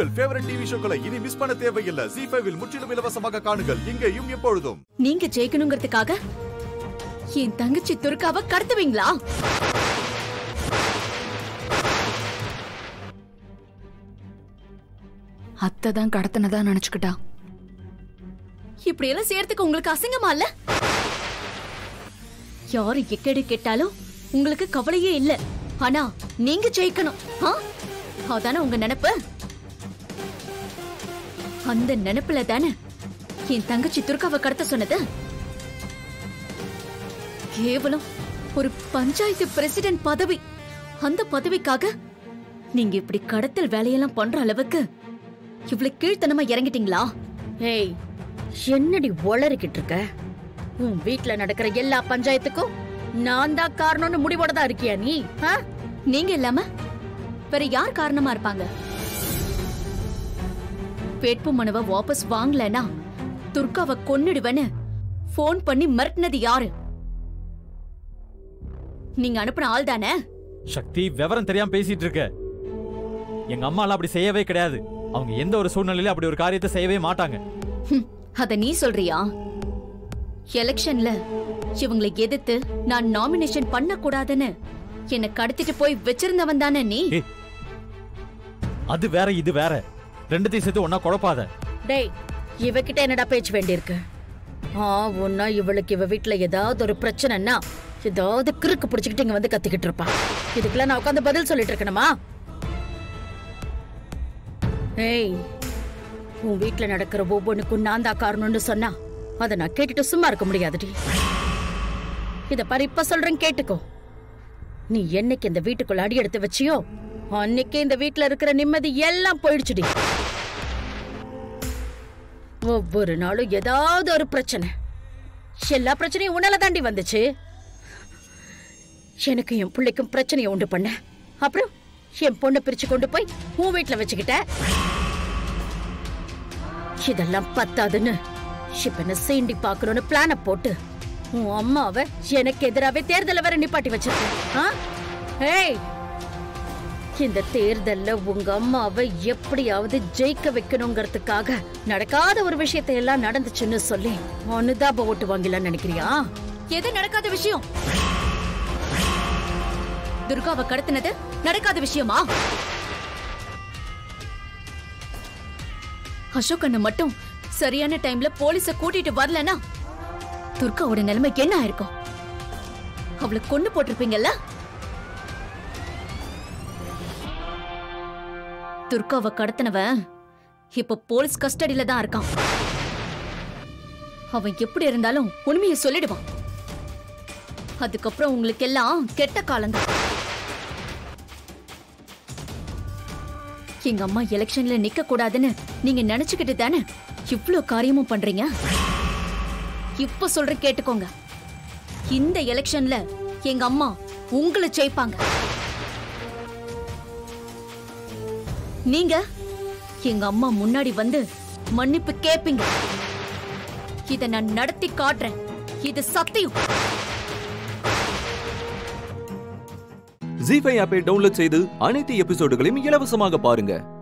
உங்கள் favourite TV ஷோக்களை இனி miss பண்ண தேவையில்லை ஜி ஃபைவில் முற்றிலும் இலவசமாக காணுங்கள் இங்கேயும் எப்பொழுதும் நீங்க ஜெயிக்கணுங்கிறதுக்காக என் தங்கச்சி துர்காவை கடத்துவீங்களா அத்தை தான் கடத்தினதா நினைச்சுக்கிட்டா இப்படி எல்லாம் செய்யறதுக்கு உங்களுக்கு அசிங்கமா இல்ல யாரு எக்கேடு கேட்டாலும் உங்களுக்கு கவலையே இல்ல ஆனா நீங்க ஜெயிக்கணும் ஆ? அதானே உங்க நினைப்பு அந்த நினைப்புல தானே என் தங்கச்சி துர்காவை கடத்த சொன்னது கேவலம் ஒரு பஞ்சாயத்து பிரசிடென்ட் பதவி அந்த பதவிக்காக நீங்க இப்படி கடத்தல் வேலையெல்லாம் பண்ற அளவுக்கு இவ்வளவு கீழ்த்தனமா இறங்கிட்டீங்களா ஏய் என்னடி உளறிக்கிட்டு இருக்க உன் வீட்ல நடக்கிற எல்லா பஞ்சாயத்துக்கும் நான் தான் காரணம்னு முடிவோட தான் இருக்கியா நீ ஆ? நீங்க இல்லாம வேற யார் காரணமா இருப்பாங்க வேட்பு மனுவை வாபஸ் வாங்கலனா துர்காவை கொன்னுடுவேன்னு ஃபோன் பண்ணி மிரட்டினது யாரு நீங்க அனுப்புன ஆள் தானே சக்தி விவரம் தெரியாம பேசிட்டு இருக்க எங்க அம்மாலாம் அப்படி செய்யவே கிடையாது அவங்க எந்த ஒரு சூழ்நிலையில அப்படி ஒரு காரியத்தை செய்யவே மாட்டாங்க ஹம், அத நீ சொல்றியா எலெக்ஷன்ல இவங்களை எதிர்த்து நான் நாமினேஷன் பண்ண கூடாதுன்னு என்ன கடத்திட்டு போய் வச்சிருந்தவன் தானே நீ ஏய், அது வேற இது வேற ரெண்டுத்தையும் சேர்த்து ஒன்னா குழப்பாத டேய் இவகிட்ட என்னடா பேச்சு வேண்டியிருக்கு ஆ ஒன்னா இவளுக்கு இவ வீட்ல ஏதாவது ஒரு பிரச்சனைன்னா ஏதாவது கிறுக்கு பிடிச்சுக்கிட்டு இங்க வந்து கத்திக்கிட்டு இருப்பா இதுக்கெல்லாம் நான் உட்காந்து பதில் சொல்லிட்டு இருக்கணுமா ஏய் உன் வீட்ல நடக்கிற ஒவ்வொன்றுக்கும் நான் தான் காரணம்னு சொன்னா அதை நான் கேட்டுட்டு சும்மா இருக்க முடியாதுடி இத பாரு இப்ப சொல்றேன் கேட்டுக்கோ நீ என்னைக்கு இந்த வீட்டுக்குள்ள அடி எடுத்து வச்சியோ அன்னைக்கே இந்த வீட்ல இருக்கிற நிம்மதி எல்லாம் போயிடுச்சுடி ஒவ்வொரு நாளும் ஏதாவது ஒரு பிரச்சனை எல்லா பிரச்சனையும் உன்னால தாண்டி வந்துச்சு எனக்கு என் பிள்ளைக்கும் பிரச்சனையை உண்டு பண்ண அப்புறம் என் பொண்ணை பிரிச்சு கொண்டு போய் உன் வீட்டுல வச்சுக்கிட்ட இதெல்லாம் பத்தாதுன்னு இப்ப என்ன சீண்டி பாக்கணும்னு பிளான போட்டு உன் அம்மாவை எனக்கு எதிராவே தேர்தல வேற நிப்பாட்டி வச்சிருக்கேன் ஆ? ஏய் இந்த தேர்தல்ல உங்க அம்மாவை எப்படியாவது ஜெயிக்க வைக்கணுங்கிறதுக்காக நடக்காத ஒரு விஷயத்தை எல்லாம் நடந்துச்சுன்னு சொல்லி அனுதாப ஓட்டு வாங்கலாம்னு நினைக்கிறியா எது நடக்காத விஷயம் துர்காவை கடத்தினது நடக்காத விஷயமா அசோக் அண்ணன் மட்டும் சரியான டைம்ல போலீஸ கூட்டிட்டு வரலனா துர்காவோட நிலைமை என்ன ஆயிருக்கும் அவளை கொண்டு போட்டிருப்பீங்கல்ல துர்காவை கடத்தினவன் இப்ப போலீஸ் கஸ்டடியில தான் இருக்கான் அவன் எப்படி இருந்தாலும் உண்மையை சொல்லிடுவான் அதுக்கப்புறம் உங்களுக்கு எல்லாம் கெட்ட காலம்தான் எங்க அம்மா எலெக்ஷன்ல நிக்க கூடாதுன்னு நீங்க நினைச்சுக்கிட்டு தானே இவ்ளோ காரியமும் பண்றீங்க இப்ப சொல்ற கேட்டுக்கோங்க இந்த எலெக்ஷன்ல எங்க அம்மா உங்களை ஜெயிப்பாங்க நீங்க எங்க அம்மா முன்னாடி வந்து மன்னிப்பு கேப்பீங்க இத நான் நடத்தி காட்டுறேன் இது சத்தியம் ஜி ஃபைவ் ஆப்பை டவுன்லோட் செய்து அனைத்து எபிசோடுகளையும் இலவசமாக பாருங்க